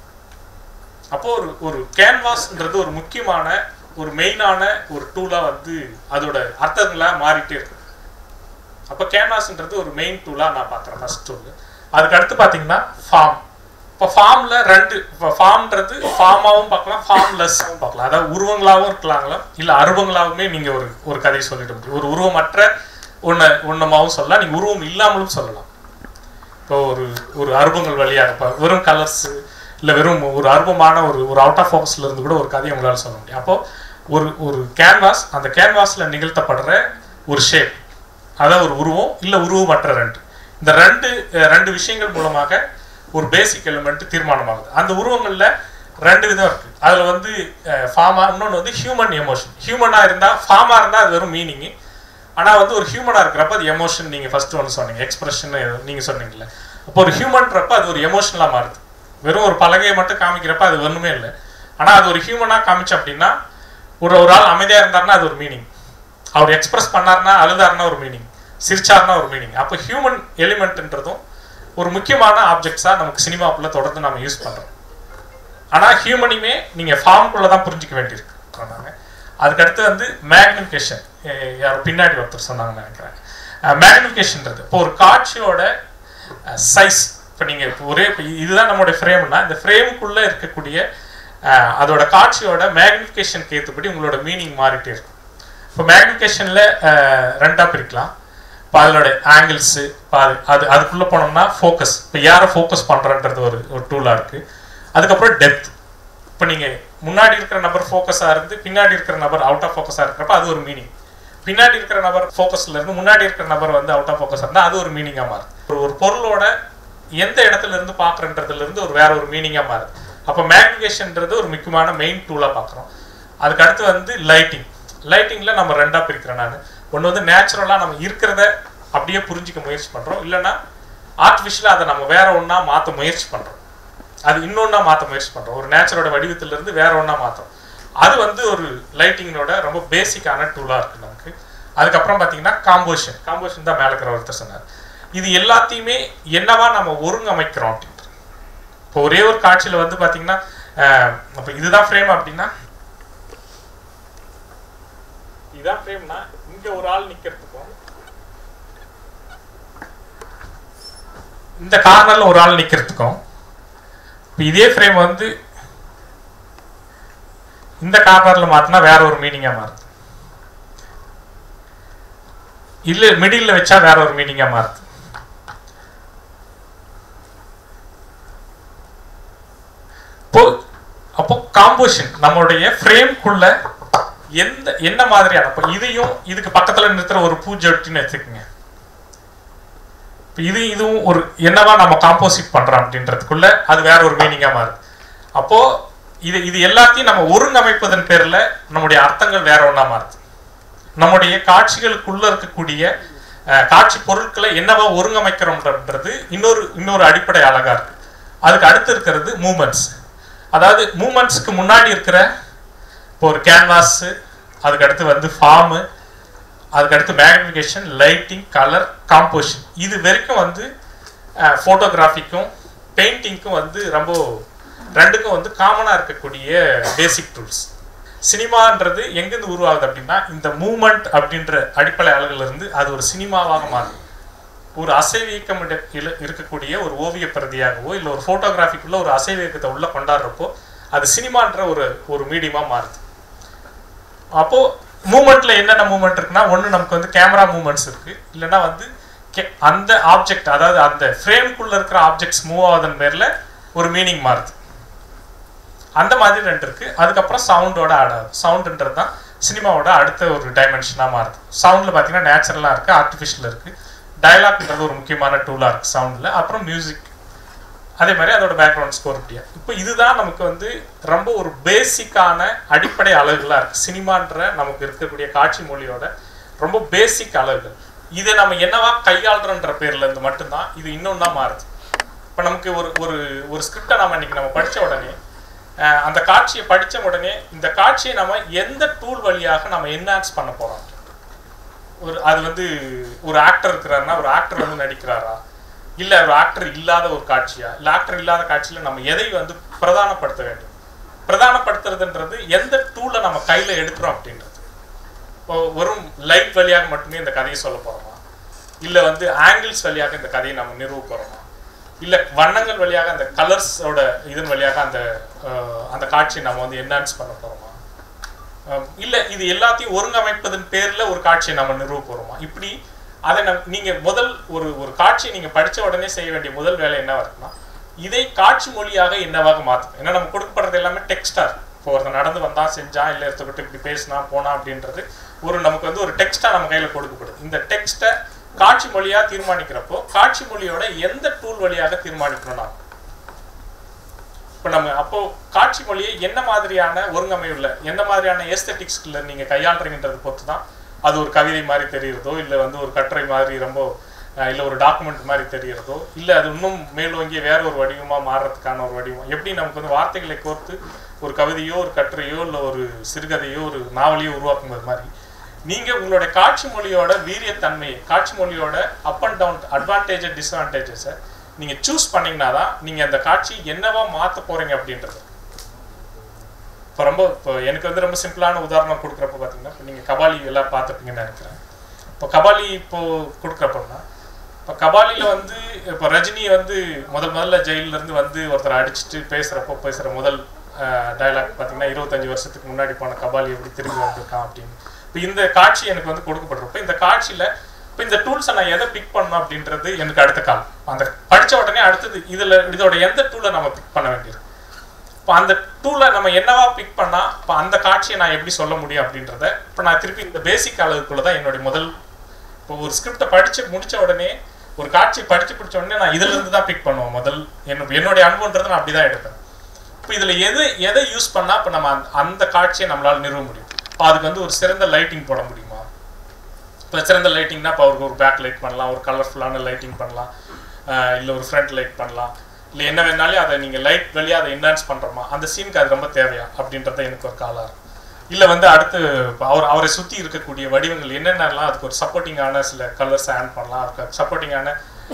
அப்போ ஒரு ஒரு கேன்வாஸ்ன்றது ஒரு முக்கியமான ஒரு மெயினான ஒரு டூலாக வந்து அதோட அர்த்தங்களாக மாறிட்டே இருக்கு அப்போ கேன்வாஸ்ன்றது ஒரு மெயின் டூலாக நான் பார்க்குறேன் ஃபர்ஸ்ட் டூல் அதுக்கு அடுத்து பார்த்தீங்கன்னா ஃபார்ம் இப்போ ஃபார்மில் ரெண்டு இப்போ ஃபார்ம்ன்றது ஃபார்மாகவும் பார்க்கலாம் ஃபார்ம்லெஸ்ஸாகவும் பார்க்கலாம் அதாவது உருவங்களாகவும் இருக்கலாங்களா இல்லை அருவங்களாகவுமே நீங்கள் ஒரு ஒரு கதையை சொல்லிட முடியும் ஒரு உருவமற்ற ஒன்று ஒன்றுமாவும் சொல்லலாம் நீங்கள் உருவம் இல்லாமலும் சொல்லலாம் இப்போ ஒரு ஒரு அருவங்கள் வழியாக இப்போ வெறும் கலர்ஸு இல்லை வெறும் ஒரு அருவமான ஒரு ஒரு அவுட் ஆஃப் ஃபோக்கஸில் இருந்து கூட ஒரு கதையை உங்களால் சொல்ல முடியும் அப்போ ஒரு ஒரு கேன்வாஸ் அந்த கேன்வாஸில் நிகழ்த்தப்படுற ஒரு ஷேப் அதாவது ஒரு உருவம் இல்லை உருவமற்ற ரெண்டு இந்த ரெண்டு அஹ், ரெண்டு விஷயங்கள் மூலமாக ஒரு பேசிக் எலிமெண்ட் தீர்மானமாகுது அந்த உருவங்களில் ரெண்டு விதம் இருக்கு அதில் வந்து ஃபார்மா இன்னொன்று வந்து ஹியூமன் எமோஷன் ஹியூமனாக இருந்தால் ஃபார்மாக இருந்தால் அது வெறும் மீனிங்கு ஆனால் வந்து ஒரு ஹியூமனாக இருக்கிறப்ப அது எமோஷன் நீங்கள் ஃபர்ஸ்ட் ஒன்று சொன்னீங்க எக்ஸ்பிரஷன் நீங்கள் சொன்னீங்கல்ல அப்போ ஒரு ஹியூமன்றப்ப அது ஒரு எமோஷனலாக மாறுது வெறும் ஒரு பலகையை மட்டும் காமிக்கிறப்ப அது ஒன்றுமே இல்லை ஆனால் அது ஒரு ஹியூமனாக காமிச்சு அப்படின்னா ஒரு ஒரு ஆள் அமைதியாக இருந்தாருன்னா அது ஒரு மீனிங் அவர் எக்ஸ்பிரஸ் பண்ணாருன்னா அழுதாருன்னா ஒரு மீனிங் சிரிச்சாருன்னா ஒரு மீனிங் அப்போ ஹியூமன் எலிமெண்ட்ன்றதும் ஒரு முக்கியமான ஆப்ஜெக்ட்ஸாக நமக்கு சினிமாக்குள்ள தொடர்ந்து நம்ம யூஸ் பண்ணுறோம் ஆனால் ஹியூமனையுமே நீங்கள் ஃபார்ம்குள்ளே தான் புரிஞ்சிக்க வேண்டியிருக்கு சொன்னாங்க அதுக்கடுத்து வந்து மேக்னிஃபிகேஷன் யாரோ பின்னாடி ஒருத்தர் சொன்னாங்கன்னு நினைக்கிறேன் மேக்னிஃபிகேஷன்றது இப்போ ஒரு காட்சியோட சைஸ் இப்போ நீங்கள் இப்போ ஒரே இப்போ இதுதான் நம்மளுடைய ஃப்ரேம்னா இந்த ஃப்ரேமுக்குள்ளே இருக்கக்கூடிய அஹ், அதோட காட்சியோட மேக்னிஃபிகேஷனுக்கு ஏற்றபடி உங்களோட மீனிங் மாறிட்டே இருக்கும் இப்போ மேக்னிஃபிகேஷனில் ரெண்டாக பிரிக்கலாம் இப்போ அதோட ஆங்கிள்ஸு இப்போ அது அது அதுக்குள்ளே போனோம்னா ஃபோக்கஸ் இப்போ யாரை ஃபோக்கஸ் பண்ணுறன்றது ஒரு ஒரு டூலாக இருக்குது அதுக்கப்புறம் டெப்த் இப்போ நீங்கள் முன்னாடி இருக்கிற நபர் ஃபோக்கஸாக இருந்து பின்னாடி இருக்கிற நபர் அவுட் ஆஃப் ஃபோக்கஸாக இருக்கிறப்ப அது ஒரு மீனிங் பின்னாடி இருக்கிற நபர் ஃபோக்கஸ்ல இருந்து முன்னாடி இருக்கிற நபர் வந்து அவுட் ஆஃப் ஃபோக்கஸ் இருந்தால் அது ஒரு மீனிங்காக மாறுது ஒரு ஒரு பொருளோட எந்த இடத்துல இருந்து பார்க்குறன்றதுல இருந்து ஒரு வேற ஒரு மீனிங்காக மாறுது அப்போ மேக்னிஃபிகேஷன்ன்றது ஒரு முக்கியமான மெயின் டூலாக பார்க்குறோம் அதுக்கு அடுத்து வந்து லைட்டிங் லைட்டிங்கில் நம்ம ரெண்டாக பிரிக்கிறேன் நான் ஒன்று வந்து நேச்சுரலாக நம்ம இருக்கிறத அப்படியே புரிஞ்சிக்க முயற்சி பண்ணுறோம் இல்லைன்னா ஆர்டிஃபிஷியலாக அதை நம்ம வேற ஒன்றா மாற்ற முயற்சி பண்ணுறோம் அது இன்னொன்னா மாற்ற முயற்சி பண்ணுறோம் ஒரு நேச்சரோட வடிவத்திலிருந்து வேற ஒன்றா மாற்றோம் அது வந்து ஒரு லைட்டிங்கோட ரொம்ப பேசிக்கான டூலாக இருக்குது நமக்கு அதுக்கப்புறம் பார்த்தீங்கன்னா காம்போஷன் காம்போஷன் தான் மேலே இருக்கிற ஒருத்தர் சொன்னார் இது எல்லாத்தையுமே என்னவா நம்ம ஒருங்கமைக்கிறோம் அப்படின்ட்டு இப்போ ஒரே ஒரு காட்சியில் வந்து பார்த்தீங்கன்னா இப்போ இதுதான் ஃப்ரேம் அப்படின்னா இதுதான் ஃப்ரேம்னா இங்கே ஒரு ஆள் நிற்கிறதுக்கும் இந்த கார்னரில் ஒரு ஆள் நிற்கிறதுக்கும் இப்போ இதே ஃப்ரேம் வந்து இந்த கார்னரில் மாற்றினா வேற ஒரு மீனிங்காக மாறுது இல்லை மிடில் வச்சா வேற ஒரு மீனிங்காக மாறுது இப்போ அப்போ காம்போஷன் நம்மளுடைய ஃப்ரேம்குள்ள எந்த என்ன மாதிரியான இப்போ இதையும் இதுக்கு பக்கத்துல நிறுத்துற ஒரு பூஜட்டின்னு வச்சுக்கோங்க இப்போ இது இதுவும் ஒரு என்னவா நம்ம காம்போசிட் பண்றோம் அப்படின்றதுக்குள்ள அது வேற ஒரு மீனிங்கா மாறுது அப்போ இது இது எல்லாத்தையும் நம்ம ஒருங்கமைப்பதன் பேர்ல நம்முடைய அர்த்தங்கள் வேற ஒன்றா மாறுது நம்முடைய காட்சிகளுக்குள்ள இருக்கக்கூடிய அஹ், காட்சி பொருட்களை என்னவா ஒருங்கமைக்கிறோம்ன்றது இன்னொரு இன்னொரு அடிப்படை அழகா இருக்கு அதுக்கு அடுத்து இருக்கிறது மூமெண்ட்ஸ் அதாவது மூமெண்ட்ஸ்க்கு முன்னாடி இருக்கிற இப்போ ஒரு கேன்வாஸு அதுக்கு அடுத்து வந்து ஃபார்மு அதுக்கு அடுத்து மேக்னிஃபிகேஷன் லைட்டிங் கலர் காம்போசிஷன் இது வரைக்கும் வந்து ஃபோட்டோகிராஃபிக்கும் பெயிண்டிங்க்கும் வந்து ரொம்ப ரெண்டுக்கும் வந்து காமனாக இருக்கக்கூடிய பேசிக் டூல்ஸ் சினிமான்றது எங்கேருந்து உருவாகுது அப்படின்னா இந்த மூமெண்ட் அப்படின்ற அடிப்படை அழகுலேருந்து அது ஒரு சினிமாவாக மாறுது ஒரு அசைவியக்கம் இட- இல- இருக்கக்கூடிய ஒரு ஓவிய பிரதியாகவோ இல்லை ஒரு ஃபோட்டோகிராஃபிக்குள்ள ஒரு அசைவியக்கத்தை உள்ள கொண்டாடுறப்போ அது சினிமான்ற ஒரு ஒரு மீடியமாக மாறுது அப்போ மூமெண்ட்ல என்னென்ன மூமெண்ட் இருக்குன்னா ஒன்று நமக்கு வந்து கேமரா மூமெண்ட்ஸ் இருக்கு இல்லைன்னா வந்து கே- அந்த ஆப்ஜெக்ட் அதாவது அந்த ஃப்ரேம்குள்ள இருக்கிற ஆப்ஜெக்ட்ஸ் மூவ் ஆகுதன் பேர்ல ஒரு மீனிங் மாறுது அந்த மாதிரி ரெண்டு இருக்கு அதுக்கப்புறம் சவுண்டோட ஆட் ஆகுது சவுண்டுன்றது தான் சினிமாவோட அடுத்த ஒரு டைமென்ஷனாக மாறுது சவுண்டில் பார்த்தீங்கன்னா நேச்சுரலாக இருக்குது ஆர்டிஃபிஷியல் இருக்குது டயலாக்ன்றது ஒரு முக்கியமான டூலாக இருக்குது சவுண்டில் அப்புறம் மியூசிக் அதே மாதிரி அதோட பேக்ரவுண்ட் ஸ்கோர் இப்படியா இப்போ இதுதான் நமக்கு வந்து ரொம்ப ஒரு பேசிக்கான அடிப்படை அழகுலாம் இருக்கு சினிமான்ற நமக்கு இருக்கக்கூடிய காட்சி மொழியோட ரொம்ப பேசிக் அழகுகள் இதை நம்ம என்னவா கையாளுறன்ற பேர்ல இருந்து மட்டும்தான் இது இன்னொன்னா மாறுது இப்போ நமக்கு ஒரு ஒரு ஒரு ஸ்கிரிப்டை நம்ம இன்னைக்கு நம்ம படிச்ச உடனே அஹ், அந்த காட்சியை படிச்ச உடனே இந்த காட்சியை நம்ம எந்த டூல் வழியாக நம்ம என்ஹான்ஸ் பண்ண போறோம் ஒரு அது வந்து ஒரு ஆக்டர் இருக்கிறாருன்னா ஒரு ஆக்டர் வந்து நடிக்கிறாரா இல்ல ஒரு ஆக்டர் இல்லாத ஒரு காட்சியா இல்ல ஆக்டர் இல்லாத காட்சியில நம்ம எதை வந்து பிரதானப்படுத்த வேண்டும் பிரதானப்படுத்துறதுன்றது எந்த டூலை நம்ம கையில எடுக்கிறோம் அப்படின்றது இப்போ வெறும் லைட் வழியாக மட்டுமே இந்த கதையை சொல்ல போறோமா இல்ல வந்து ஆங்கிள்ஸ் வழியாக இந்த கதையை நம்ம நிறுவ போறோமா இல்ல வண்ணங்கள் வழியாக அந்த கலர்ஸோட இதன் வழியாக அந்த அஹ், அந்த காட்சியை நம்ம வந்து என்ஹான்ஸ் பண்ண போறோமா அஹ், இல்ல இது எல்லாத்தையும் ஒருங்கமைப்பதன் பேர்ல ஒரு காட்சியை நம்ம நிறுவ போறோமா இப்படி அதை நம் நீங்க முதல் ஒரு ஒரு காட்சியை நீங்க படிச்ச உடனே செய்ய வேண்டிய முதல் வேலை என்னவா இருக்குன்னா இதை காட்சி மொழியாக என்னவாக மாற்றும் ஏன்னா நம்ம கொடுக்கப்படுறது எல்லாமே டெக்ஸ்டா இருக்கு இப்போ ஒருத்தன் நடந்து வந்தா செஞ்சா இல்ல ஒருத்தர்கிட்ட இப்படி பேசினா போனா அப்படின்றது ஒரு நமக்கு வந்து ஒரு டெக்ஸ்டா நம்ம கையில கொடுக்கப்படுது இந்த டெக்ஸ்ட்டை காட்சி மொழியா தீர்மானிக்கிறப்போ காட்சி மொழியோட எந்த டூல் வழியாக தீர்மானிக்கணும் நாம் இப்போ நம்ம அப்போ காட்சி மொழியை என்ன மாதிரியான ஒருங்கமையுள்ள எந்த மாதிரியான ஏஸ்தட்டிக்ஸ்ல நீங்க கையாளுறீங்கன்றது பொறுத்து தான் அது ஒரு கவிதை மாதிரி தெரியுறதோ இல்லை வந்து ஒரு கட்டுரை மாதிரி ரொம்ப அஹ், இல்லை ஒரு டாக்குமெண்ட் மாதிரி தெரியுறதோ இல்லை அது இன்னும் மேலோங்கிய வேற ஒரு வடிவமா மாறுறதுக்கான ஒரு வடிவம் எப்படி நமக்கு வந்து வார்த்தைகளை கோர்த்து ஒரு கவிதையோ ஒரு கட்டுரையோ இல்லை ஒரு சிறுகதையோ ஒரு நாவலையோ உருவாக்குறது மாதிரி நீங்க உங்களோட காட்சி மொழியோட வீரியத்தன்மையை காட்சி மொழியோட அப் அண்ட் டவுன் அட்வான்டேஜ் டிஸ்அட்வான்டேஜஸை நீங்க சூஸ் பண்ணீங்கன்னா தான் நீங்க அந்த காட்சி என்னவா மாத்த போறீங்க அப்படின்றது இப்போ ரொம்ப இப்போ எனக்கு வந்து ரொம்ப சிம்பிளான உதாரணம் கொடுக்குறப்ப பார்த்தீங்கன்னா இப்போ நீங்கள் கபாலி எல்லாம் பார்த்துருப்பீங்கன்னு நினைக்கிறேன் இப்போ கபாலி இப்போ கொடுக்குறப்போனா இப்போ கபாலியில் வந்து இப்போ ரஜினி வந்து முதல் முதல்ல ஜெயில்ல இருந்து வந்து ஒருத்தரை அடிச்சுட்டு பேசுகிறப்போ பேசுகிற முதல் டயலாக் பார்த்தீங்கன்னா இருபத்தஞ்சு வருஷத்துக்கு முன்னாடி போன கபாலி எப்படி திரும்பி வந்திருக்கான் அப்படின்னு இப்போ இந்த காட்சி எனக்கு வந்து கொடுக்கப்படுறப்போ இந்த காட்சியில் இப்போ இந்த டூல்ஸை நான் எதை பிக் பண்ணணும் அப்படின்றது எனக்கு அடுத்த காலம் அந்த படிச்ச உடனே அடுத்தது இதில் இதோட எந்த டூலை நம்ம பிக் பண்ண வேண்டியது இப்போ அந்த டூலை நம்ம என்னவா பிக் பண்ணா இப்போ அந்த காட்சியை நான் எப்படி சொல்ல முடியும் அப்படின்றத இப்போ நான் திருப்பி இந்த பேசிக் அளவுக்குள்ள தான் என்னுடைய முதல் இப்போ ஒரு ஸ்கிரிப்டை படிச்சு முடிச்ச உடனே ஒரு காட்சி படிச்சு பிடிச்ச உடனே நான் இதுல இருந்து தான் பிக் பண்ணுவேன் முதல் என்ன என்னுடைய அனுபவன்றது நான் அப்படிதான் எடுப்பேன் இப்போ இதுல எது எதை யூஸ் பண்ணா இப்போ நம்ம அந்த- அந்த காட்சியை நம்மளால நிறுவ முடியும் இப்போ அதுக்கு வந்து ஒரு சிறந்த லைட்டிங் போட முடியுமா இப்போ சிறந்த லைட்டிங்னா இப்போ அவருக்கு ஒரு பேக் லைட் பண்ணலாம் ஒரு கலர்ஃபுல்லான லைட்டிங் பண்ணலாம் இல்லை ஒரு ஃப்ரண்ட் லைட் பண்ணலாம் இல்லை என்ன வேணாலே அதை நீங்கள் லைட் வழியாக அதை என்ஹான்ஸ் பண்ணுறோமா அந்த சீனுக்கு அது ரொம்ப தேவையா அப்படின்றத எனக்கு ஒரு காலாக இருக்கும் இல்லை வந்து அடுத்து இப்போ அவர் அவரை சுற்றி இருக்கக்கூடிய வடிவங்கள் என்னென்னலாம் அதுக்கு ஒரு சப்போர்ட்டிங்கான சில கலர்ஸ் ஆட் பண்ணலாம் அதுக்கு சப்போர்ட்டிங்கான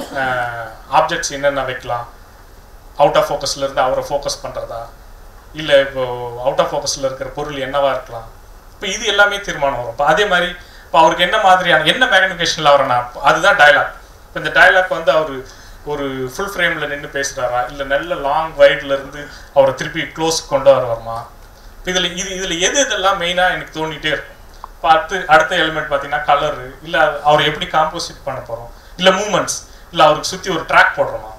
ஆப்ஜெக்ட்ஸ் என்னென்ன வைக்கலாம் அவுட் ஆஃப் ஃபோக்கஸ்ல இருந்து அவரை ஃபோக்கஸ் பண்ணுறதா இல்லை இப்போ அவுட் ஆஃப் ஃபோக்கஸில் இருக்கிற பொருள் என்னவா இருக்கலாம் இப்போ இது எல்லாமே தீர்மானம் வரும் இப்போ அதே மாதிரி இப்போ அவருக்கு என்ன மாதிரியான என்ன மேக்னிஃபிகேஷனில் அவரை நான் அதுதான் டயலாக் இப்போ இந்த டயலாக் வந்து அவர் ஒரு ஃபுல் ஃப்ரேமில் நின்று பேசுகிறாரா இல்லை நல்ல லாங் வைட்ல இருந்து அவரை திருப்பி க்ளோஸ் கொண்டு வருவாருமா இப்போ இதில் இது இதில் எது இதெல்லாம் மெயினாக எனக்கு தோண்டிட்டே இருக்கும் இப்போ அடுத்து அடுத்த எலிமெண்ட் பார்த்தீங்கன்னா கலரு இல்லை அவர் எப்படி காம்போசிட் பண்ண போகிறோம் இல்லை மூமெண்ட்ஸ் இல்லை அவருக்கு சுற்றி ஒரு ட்ராக் போடுறோமா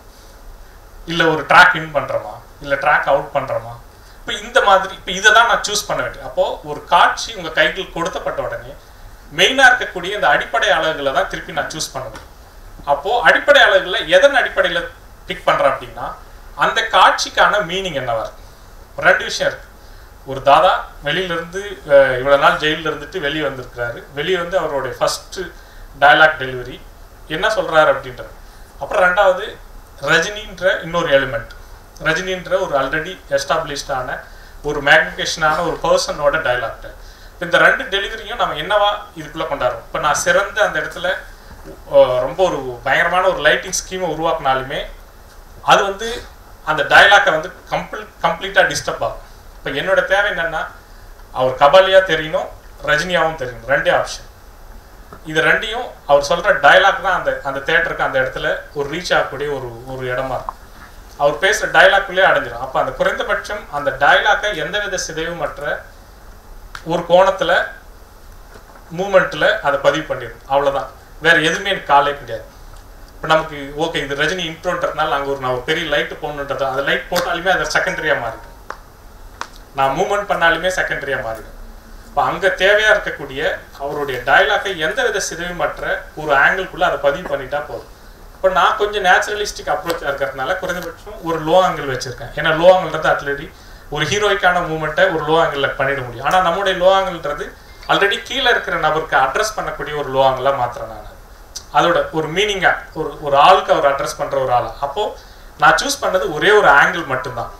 இல்லை ஒரு ட்ராக் இன் பண்ணுறோமா இல்லை ட்ராக் அவுட் பண்ணுறோமா இப்போ இந்த மாதிரி இப்போ இதை தான் நான் சூஸ் பண்ண வேண்டியது அப்போது ஒரு காட்சி உங்கள் கைகள் கொடுத்தப்பட்ட உடனே மெயினாக இருக்கக்கூடிய இந்த அடிப்படை அலகுகளை தான் திருப்பி நான் சூஸ் பண்ண முடியும் அப்போது அடிப்படை அலகுல எதன் அடிப்படையில் பிக் பண்ணுறேன் அப்படின்னா அந்த காட்சிக்கான மீனிங் என்னவா இருக்கு ரெண்டு விஷயம் இருக்கு ஒரு தாதா வெளியிலேருந்து இவ்வளோ நாள் ஜெயிலில் இருந்துட்டு வெளியே வந்திருக்கிறாரு வெளியே வந்து அவருடைய ஃபஸ்ட்டு டயலாக் டெலிவரி என்ன சொல்கிறாரு அப்படின்றது அப்புறம் ரெண்டாவது ரஜினின்ற இன்னொரு எலிமெண்ட் ரஜினின்ற ஒரு ஆல்ரெடி எஸ்டாப்ளிஷ்டான ஒரு மேக்னிஃபிகேஷனான ஒரு பர்சனோட டைலாக்ட் இந்த ரெண்டு டெலிவரியும் நம்ம என்னவா இதுக்குள்ளே கொண்டாடுறோம் இப்போ நான் சிறந்த அந்த இடத்துல அஹ், ரொம்ப ஒரு பயங்கரமான ஒரு லைட்டிங் ஸ்கீமை உருவாக்குனாலுமே அது வந்து அந்த டயலாக்கை வந்து கம்ப்ளீட் கம்ப்ளீட்டாக டிஸ்டர்ப் ஆகும் இப்போ என்னோட தேவை என்னன்னா அவர் கபாலியாக தெரியணும் ரஜினியாவும் தெரியணும் ரெண்டே ஆப்ஷன் இது ரெண்டையும் அவர் சொல்கிற டயலாக் தான் அந்த அந்த தேட்டருக்கு அந்த இடத்துல ஒரு ரீச் ஆகக்கூடிய ஒரு ஒரு இடமா இருக்கும் அவர் பேசுகிற டயலாக்குள்ளே அடைஞ்சிடும் அப்போ அந்த குறைந்தபட்சம் அந்த டயலாக்கை எந்தவித சிதைவுமற்ற ஒரு கோணத்தில் மூமெண்ட்டில் அதை பதிவு பண்ணிடும் அவ்வளோதான் வேற எதுவுமே எனக்கு காலே கிடையாது இப்போ நமக்கு ஓகே இது ரஜினி இன்ட்ரோன்றதுனால நாங்கள் ஒரு நான் ஒரு பெரிய லைட்டு போடணுன்றது அந்த லைட் போட்டாலுமே அது செகண்டரியாக மாறிடும் நான் மூவ்மெண்ட் பண்ணாலுமே செகண்டரியாக மாறிடும் இப்போ அங்கே தேவையாக இருக்கக்கூடிய அவருடைய டயலாக்கை எந்த வித சிதைவுமற்ற ஒரு ஆங்கிள்குள்ளே அதை பதிவு பண்ணிட்டா போதும் இப்போ நான் கொஞ்சம் நேச்சுரலிஸ்டிக் அப்ரோச்சாக இருக்கிறதுனால குறைந்தபட்சம் ஒரு லோ ஆங்கிள் வச்சுருக்கேன் ஏன்னா லோ ஆங்கிள்ன்றது ஆல்ரெடி ஒரு ஹீரோய்க்கான மூமெண்ட்டை ஒரு லோ ஆங்கிளில் பண்ணிட முடியும் ஆனால் நம்முடைய லோ ஆங்கிள்ன்றது ஆல்ரெடி கீழே இருக்கிற நபருக்கு அட்ரஸ் பண்ணக்கூடிய ஒரு லோ ஆங்கிளாக மாத்திரம் நான் அது. அதோட ஒரு மீனிங்காக ஒரு ஒரு ஆளுக்கு அவர் அட்ரஸ் பண்ணுற ஒரு ஆள் அப்போது நான் சூஸ் பண்ணது ஒரே ஒரு ஆங்கிள் மட்டும்தான்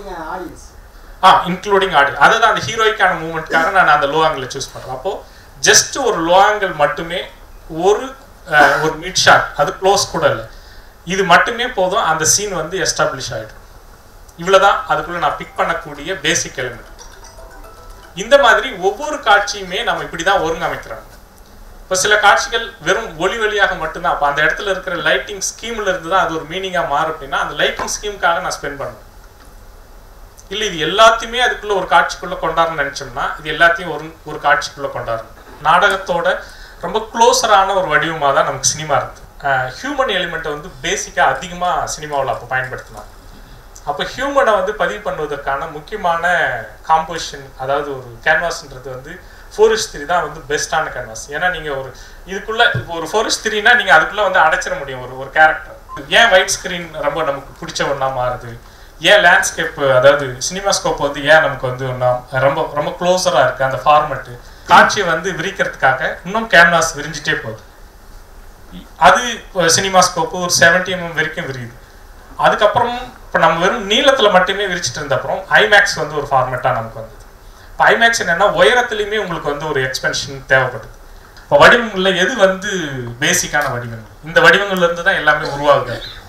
ஆ இன்க்ளூடிங் ஆடியோ அதுதான் அந்த ஹீரோய்க்கான மூமெண்ட்காக நான் அந்த லோ ஆங்கிள் சூஸ் பண்ணுறேன் அப்போ ஜஸ்ட் ஒரு லோ ஆங்கிள் மட்டுமே ஒரு அஹ், ஒரு மிட் ஷாட் அது க்ளோஸ் கூட இல்லை இது மட்டுமே போதும் அந்த சீன் வந்து எஸ்டாப்ளிஷ் ஆகிடும் இவ்வளவுதான் அதுக்குள்ள நான் பிக் பண்ணக்கூடிய பேசிக் எலிமெண்ட் இந்த மாதிரி ஒவ்வொரு காட்சியுமே நம்ம இப்படி தான் ஒருங்கமைக்கிறோம் இப்போ சில காட்சிகள் வெறும் ஒளி வழியாக மட்டும்தான் அப்போ அந்த இடத்துல இருக்கிற லைட்டிங் ஸ்கீம்ல இருந்து தான் அது ஒரு மீனிங்காக மாறும் அப்படின்னா அந்த லைட்டிங் ஸ்கீமுக்காக நான் ஸ்பெண்ட் பண்ணுவேன் இல்லை இது எல்லாத்தையுமே அதுக்குள்ள ஒரு காட்சிக்குள்ள கொண்டாடணும்னு நினைச்சோம்னா இது எல்லாத்தையும் ஒரு ஒரு காட்சிக்குள்ள கொண்டாடணும் நாடகத்தோட ரொம்ப க்ளோஸரான ஒரு வடிவமாக தான் நமக்கு சினிமா இருக்குது ஹியூமன் எலிமெண்ட்டை வந்து பேசிக்காக அதிகமாக சினிமாவில் அப்போ பயன்படுத்தினாங்க அப்போ ஹியூமனை வந்து பதிவு பண்ணுவதற்கான முக்கியமான காம்போசிஷன் அதாவது ஒரு கேன்வாஸ்ன்றது வந்து ஃபோரிஸ்ட் த்ரீ தான் வந்து பெஸ்ட்டான கேன்வாஸ் ஏன்னா நீங்கள் ஒரு இதுக்குள்ள இப்போ ஒரு ஃபோரிஸ்ட் த்ரீனா நீங்கள் அதுக்குள்ளே வந்து அடைச்சிட முடியும் ஒரு ஒரு கேரக்டர் ஏன் ஒயிட் ஸ்க்ரீன் ரொம்ப நமக்கு பிடிச்ச ஒன்றா மாறுது ஏன் லேண்ட்ஸ்கேப் அதாவது சினிமா ஸ்கோப் வந்து ஏன் நமக்கு வந்து ஒன்றா ரொம்ப ரொம்ப க்ளோஸராக இருக்குது அந்த ஃபார்மெட்டு காட்சியை வந்து விரிக்கிறதுக்காக இன்னும் கேன்வாஸ் விரிஞ்சிட்டே போகுது அது சினிமா ஸ்கோப்பு ஒரு 70 mm வரைக்கும் விரியுது அதுக்கப்புறம் இப்போ நம்ம வெறும் நீளத்தில் மட்டுமே விரிச்சிட்டு இருந்த அப்புறம் ஐமேக்ஸ் வந்து ஒரு ஃபார்மேட்டாக நமக்கு வந்தது இப்போ ஐமேக்ஸ் என்னன்னா உயரத்துலையுமே உங்களுக்கு வந்து ஒரு எக்ஸ்பென்ஷன் தேவைப்படுது இப்போ வடிவங்களில் எது வந்து பேசிக்கான வடிவங்கள் இந்த வடிவங்கள்ல இருந்து தான் எல்லாமே உருவாகுது